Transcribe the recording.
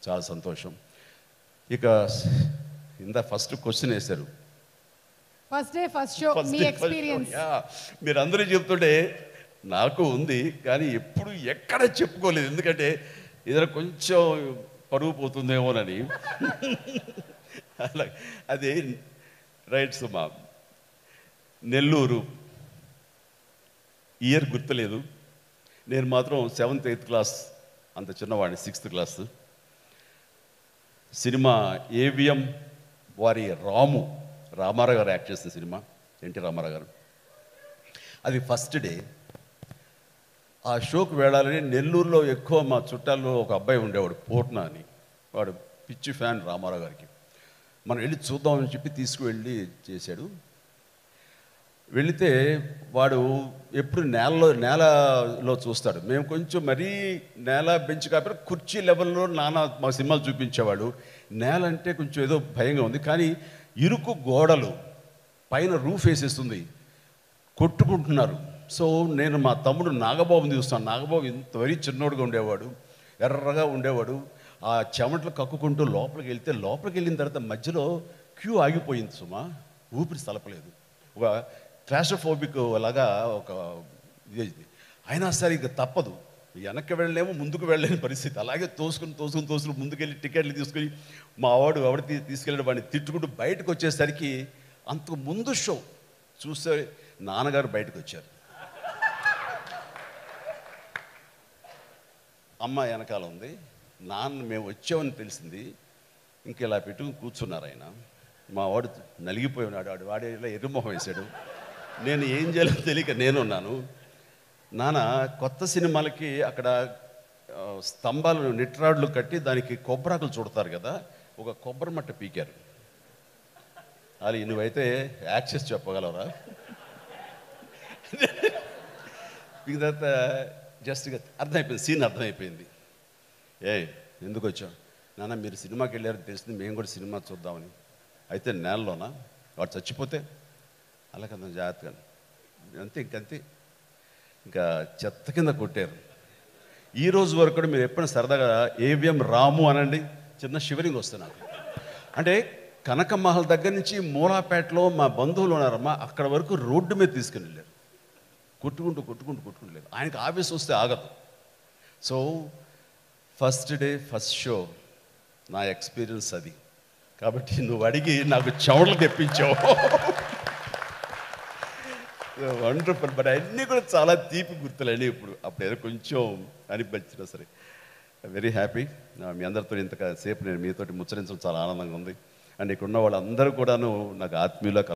చాలా సంతోషం ఇక ఇంత ఫస్ట్ క్వశ్చన్ వేశారు first day first show First మీ day, first experience show. Yeah. మీరు అందరూ చెప్తుంటే నాకు ఉంది కానీ ఎప్పుడు ఎక్కడ చెప్పుకోలేదు ఎందుకంటే ఏదైనా కొంచెం పరువు పోతుందేమోనని అలా అది రైట్ సుమా నెల్లూరు ఇయర్ గుర్తులేదు నేను మాత్రం సెవెంత్ ఎయిత్ క్లాస్ అంత చిన్నవాడిని సిక్స్త్ క్లాస్ సినిమా ఏవిఎం వారి రాము రామారావు గారు యాక్ట్ చేసిన సినిమా ఎన్టీ రామారావు గారు అది ఫస్ట్ డే ఆ షోకి వెళ్ళాలని నెల్లూరులో ఎక్కువ మా చుట్టాల్లో ఒక అబ్బాయి ఉండేవాడు పూర్ణ అని వాడు పిచ్చి ఫ్యాన్ రామారావు గారికి మనం వెళ్ళి చూద్దామని చెప్పి తీసుకువెళ్ళి చేశాడు వెళితే వాడు ఎప్పుడు నేలలో నేలలో చూస్తాడు మేము కొంచెం మరీ నేల బెంచ్ కాకపోతే కుర్చీ లెవెల్లో నానా మా సినిమాలు చూపించేవాడు నేల అంటే కొంచెం ఏదో భయంగా ఉంది కానీ ఇరుకు గోడలు పైన రూఫ్ వేసేస్తుంది కొట్టుకుంటున్నారు సో నేను మా తమ్ముడు నాగబాబుని చూస్తాను నాగబాబు ఇంత మరీ చిన్నోడుగా ఉండేవాడు ఎర్రగా ఉండేవాడు ఆ చెమటలు కక్కుకుంటూ లోపలికి వెళ్తే లోపలికి వెళ్ళిన తర్వాత మధ్యలో క్యూ ఆగిపోయింది సుమా ఊపిరి తలపలేదు ఒక క్లాషోఫోబిక్ లాగా ఒక ఇది అయినా సరే ఇక తప్పదు వెనక్కి వెళ్ళలేమో ముందుకు వెళ్ళలేని పరిస్థితి అలాగే తోసుకుని తోసుకుని తోసుకుని ముందుకెళ్ళి టికెట్లు తీసుకుని మా వాడు ఎవడు తీ- తీసుకెళ్ళిన వాడిని తిట్టుకుంటూ బయటకు వచ్చేసరికి అంతకు ముందు షో చూస్తే నాన్నగారు బయటకు వచ్చారు అమ్మ వెనకాల ఉంది నాన్న మేము వచ్చామని తెలిసింది ఇంక ఇలా పెట్టుకుని కూర్చున్నారు ఆయన మా వాడు నలిగిపోయి ఉన్నాడు వాడు వాడే ఇలా ఎర్రమొహం వేశాడు నేను ఏం చేయాలో తెలియక నేనున్నాను నాన్న కొత్త సినిమాలకి అక్కడ ఆ, స్తంభాలు నిట్రాడ్లు కట్టి దానికి కొబ్బరాకులు చుడతారు కదా ఒక కొబ్బరి మట్ట పీకారు అది నువ్వైతే యాక్సెస్ చెప్పగలరా ఇక తర్వాత జస్ట్ ఇక అర్థమైపోయింది సీన్ అర్థమైపోయింది ఏ ఎందుకు వచ్చావు నాన్న మీరు సినిమాకి వెళ్ళారని తెలిసింది మేము కూడా సినిమా చూద్దామని అయితే నేలలోనా వాడు చచ్చిపోతే అలా కదా జాగ్రత్తగా అంతే ఇంకంతే ఇంకా చెత్త కింద కొట్టారు ఈ రోజు వరకు కూడా మీరు ఎప్పుడైనా సరదాగా ఏవిఎం రాము అనండి చిన్న షివరింగ్ వస్తుంది నాకు అంటే కనక మహల్ దగ్గర నుంచి మూలాపేటలో మా బంధువులు ఉన్నారమ్మా అక్కడ వరకు రోడ్డు మీద తీసుకుని వెళ్ళారు కొట్టుకుంటూ కొట్టుకుంటూ కొట్టుకుంటూ ఆయనకి ఆఫీస్ వస్తే ఆగదు so first day first show నా ఎక్స్పీరియన్స్ అది కాబట్టి నువ్వు అడిగి నాకు చెవులు తెప్పించావు వండర్ఫుల్ బట్ అన్నీ కూడా చాలా తీపి గుర్తులండి ఇప్పుడు అప్పుడు ఏదో కొంచెం అనిపించినా సరే వెరీ హ్యాపీ మీ అందరితో ఇంత సేపు నేను మీతోటి ముచ్చరించడం చాలా ఆనందంగా ఉంది అండ్ ఇక్కడ ఉన్న వాళ్ళందరూ కూడాను నాకు ఆత్మీయుల